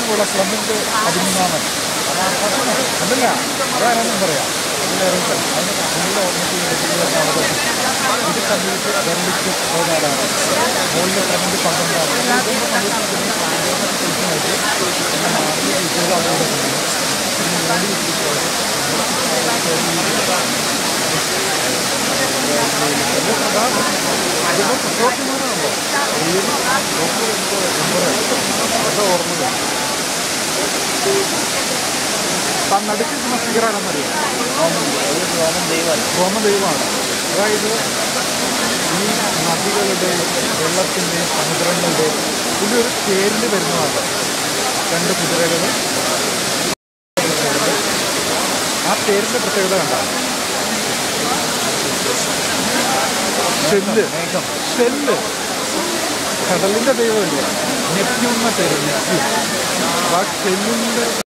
ഉള്ള ക്ലബിൻ്റെ പതിമൂന്നാമൻ അതല്ല അതാരാണെന്ന് പറയാം അതിലേറെ അതിന് നല്ല ഓർമ്മയ്ക്ക് ഇത് കണ്ടിട്ട് വെറലിക്ക് പതിനാലാണ് മുകളിൽ കറണ്ട് പന്ത്രണ്ടാണ് ഓർമ്മ താൻ നടുക്കുന്ന ഫിഗറാണെന്നറിയാം റോമൻ ദൈവമല്ല റോമ ദൈവമാണ് അതായത് ഈ നദികളുടെ വെള്ളത്തിൻ്റെ സമുദ്രങ്ങളുടെ ഇതൊരു പേരിൽ വരുന്നതാണ് രണ്ട് കുതിരകൾ ആ പേരിൻ്റെ പ്രത്യേകത കണ്ടാണ് ഷെല്ല് ഷെല്ല് കടലിൻ്റെ ദൈവമല്ലേ നെപ്റ്റ്യൂൺ എന്ന പേര് നെപ്റ്റ്യൂൺ ആ ഷെല്ലിൻ്റെ